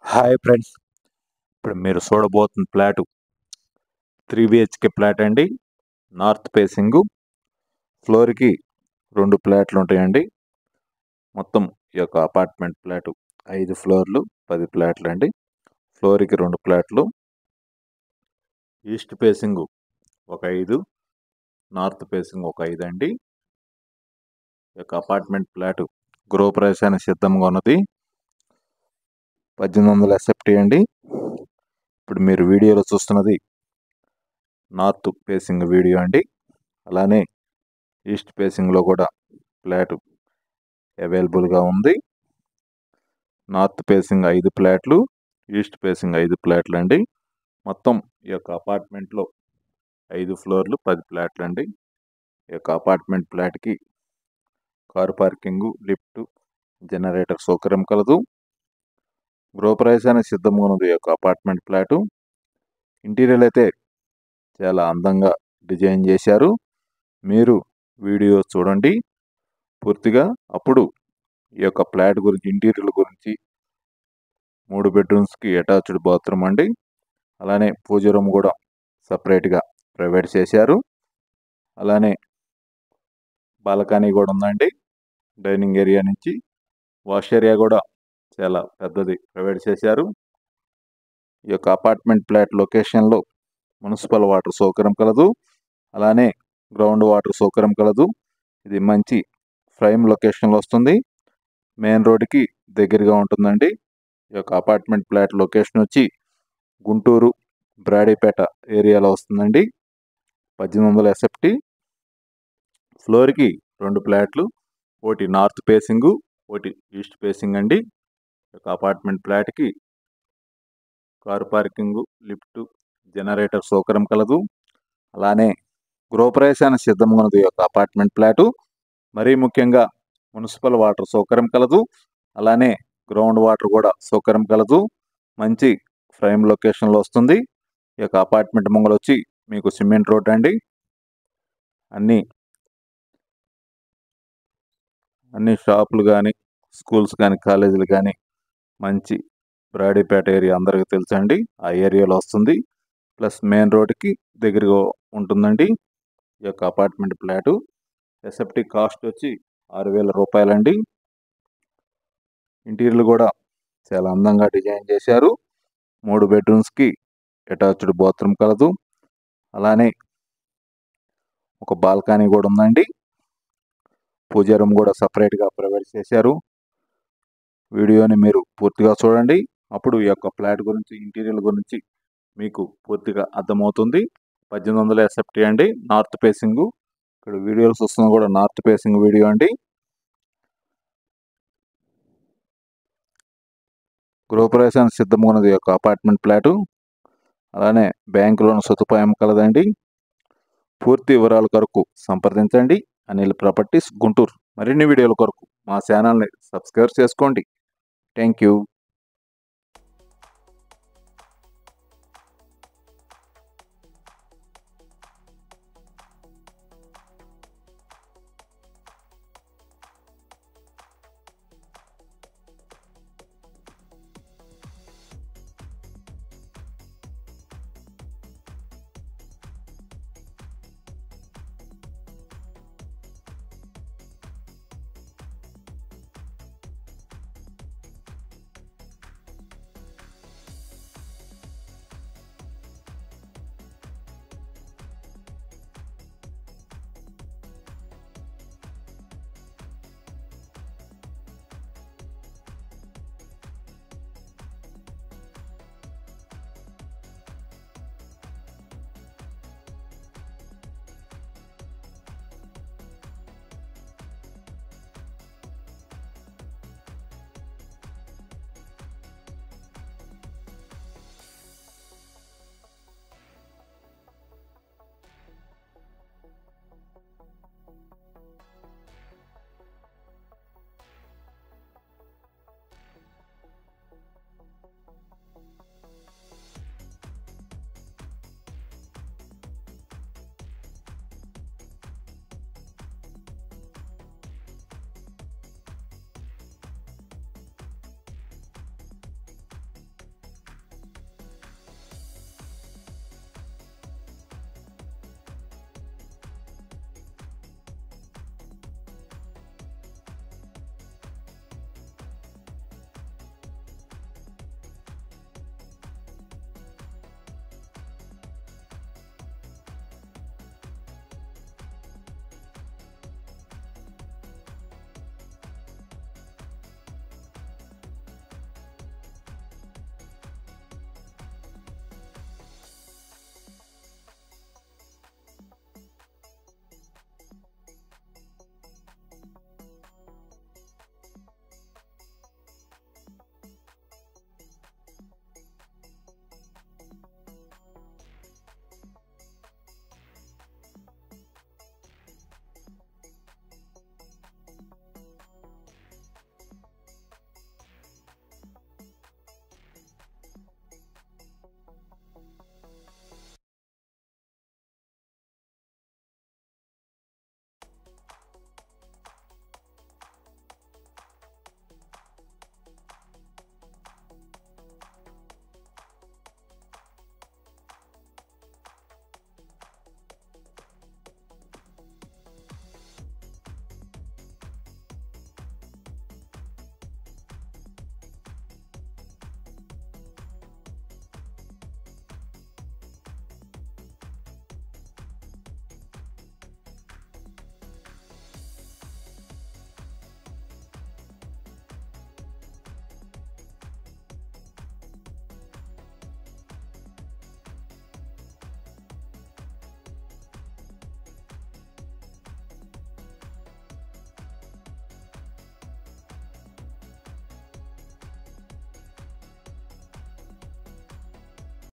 hi friends ఇప్పుడు మీరు చూడబోతున్న ఫ్లాట్ త్రీ బిహెచ్కే ఫ్లాట్ అండి నార్త్ ఫేసింగ్ ఫ్లోర్కి రెండు ఫ్లాట్లు ఉంటాయండి మొత్తం ఈ యొక్క అపార్ట్మెంట్ ఫ్లాట్ ఐదు ఫ్లోర్లు పది ఫ్లాట్లు అండి ఫ్లోర్కి రెండు ఫ్లాట్లు ఈస్ట్ ఫేసింగ్ ఒక ఐదు నార్త్ ఫేసింగ్ ఒక ఐదు అండి ఈ యొక్క అపార్ట్మెంట్ ఫ్లాట్ గృహప్రవేశానికి సిద్ధంగా ఉన్నది పద్దెనిమిది వందల ఎస్ఎఫ్టీ అండి ఇప్పుడు మీరు వీడియోలో చూస్తున్నది నార్త్ ఫేసింగ్ వీడియో అండి అలానే ఈస్ట్ ఫేసింగ్లో కూడా ఫ్లాట్ అవైలబుల్గా ఉంది నార్త్ ఫేసింగ్ ఐదు ఫ్లాట్లు ఈస్ట్ ఫేసింగ్ ఐదు ఫ్లాట్లు అండి మొత్తం ఈ యొక్క అపార్ట్మెంట్లో ఐదు ఫ్లోర్లు పది ఫ్లాట్లు అండి ఈ యొక్క అపార్ట్మెంట్ ఫ్లాట్కి కారు పార్కింగు లిఫ్ట్ జనరేటర్ సౌకర్యం కలదు గృహప్రవేశానికి సిద్ధంగా ఉన్నది ఈ యొక్క అపార్ట్మెంట్ ఫ్లాటు ఇంటీరియర్ అయితే చాలా అందంగా డిజైన్ చేశారు మీరు వీడియో చూడండి పూర్తిగా అప్పుడు ఈ యొక్క ఫ్లాట్ గురించి ఇంటీరియర్ గురించి మూడు బెడ్రూమ్స్కి అటాచ్డ్ బాత్రూమ్ అండి అలానే పూజ రూమ్ కూడా సపరేట్గా ప్రొవైడ్ చేశారు అలానే బాల్కనీ కూడా ఉందండి డైనింగ్ ఏరియా నుంచి వాష్ ఏరియా కూడా చాలా పెద్దది ప్రొవైడ్ చేశారు ఈ యొక్క అపార్ట్మెంట్ ఫ్లాట్ లొకేషన్లో మున్సిపల్ వాటర్ సౌకర్యం కలదు అలానే గ్రౌండ్ వాటర్ సౌకర్యం కలదు ఇది మంచి ప్రైమ్ లొకేషన్లో వస్తుంది మెయిన్ రోడ్డుకి దగ్గరగా ఉంటుందండి ఈ యొక్క అపార్ట్మెంట్ ఫ్లాట్ లొకేషన్ వచ్చి గుంటూరు బ్రాడీపేట ఏరియాలో వస్తుందండి పద్దెనిమిది వందల ఎస్ఎఫ్టీ ఫ్లోర్కి రెండు ఫ్లాట్లు ఒకటి నార్త్ ఫేసింగు ఒకటి ఈస్ట్ ఫేసింగ్ అండి ఒక అపార్ట్మెంట్ ఫ్లాట్కి కారు పార్కింగ్ లిఫ్ట్ జనరేటర్ సౌకర్యం కలదు అలానే గృహప్రవేశానికి సిద్ధంగా ఉన్నది ఒక అపార్ట్మెంట్ ఫ్లాటు మరీ ముఖ్యంగా మున్సిపల్ వాటర్ సౌకర్యం కలదు అలానే గ్రౌండ్ వాటర్ కూడా సౌకర్యం కలదు మంచి ఫ్రైమ్ లొకేషన్లో వస్తుంది ఈ యొక్క అపార్ట్మెంట్ ముంగలు వచ్చి మీకు సిమెంట్ రోడ్ అండి అన్నీ అన్ని షాపులు కానీ స్కూల్స్ కానీ కాలేజీలు కానీ మంచి బ్రాడీపేట ఏరియా అందరికీ తెలుసండి ఆ ఏరియాలో వస్తుంది ప్లస్ మెయిన్ రోడ్కి దగ్గరగా ఉంటుందండి ఈ యొక్క అపార్ట్మెంట్ ఫ్లాటు ఎస్ఎఫ్టీ కాస్ట్ వచ్చి ఆరు వేల రూపాయలండి ఇంటీరియర్ కూడా చాలా అందంగా డిజైన్ చేశారు మూడు బెడ్రూమ్స్కి అటాచ్డ్ బాత్రూమ్ కలదు అలానే ఒక బాల్కనీ కూడా ఉందండి పూజా రూమ్ కూడా సపరేట్గా ప్రొవైడ్ చేశారు వీడియోని మీరు పూర్తిగా చూడండి అప్పుడు ఈ యొక్క ఫ్లాట్ గురించి ఇంటీరియర్ గురించి మీకు పూర్తిగా అర్థమవుతుంది పద్దెనిమిది వందల ఎస్ఎఫ్టీ అండి నార్త్ ఫేసింగ్ ఇక్కడ వీడియోలు చూస్తున్న కూడా నార్త్ ఫేసింగ్ వీడియో అండి గృహప్రవేశానికి సిద్ధంగా ఉన్నది ఈ యొక్క అపార్ట్మెంట్ ఫ్లాటు అలానే బ్యాంక్ లోన్ సదుపాయం కలదండి పూర్తి వివరాల కొరకు సంప్రదించండి అనిల్ ప్రాపర్టీస్ గుంటూరు మరిన్ని వీడియోల కొరకు మా ఛానల్ని సబ్స్క్రైబ్ చేసుకోండి థ్యాంక్ యూ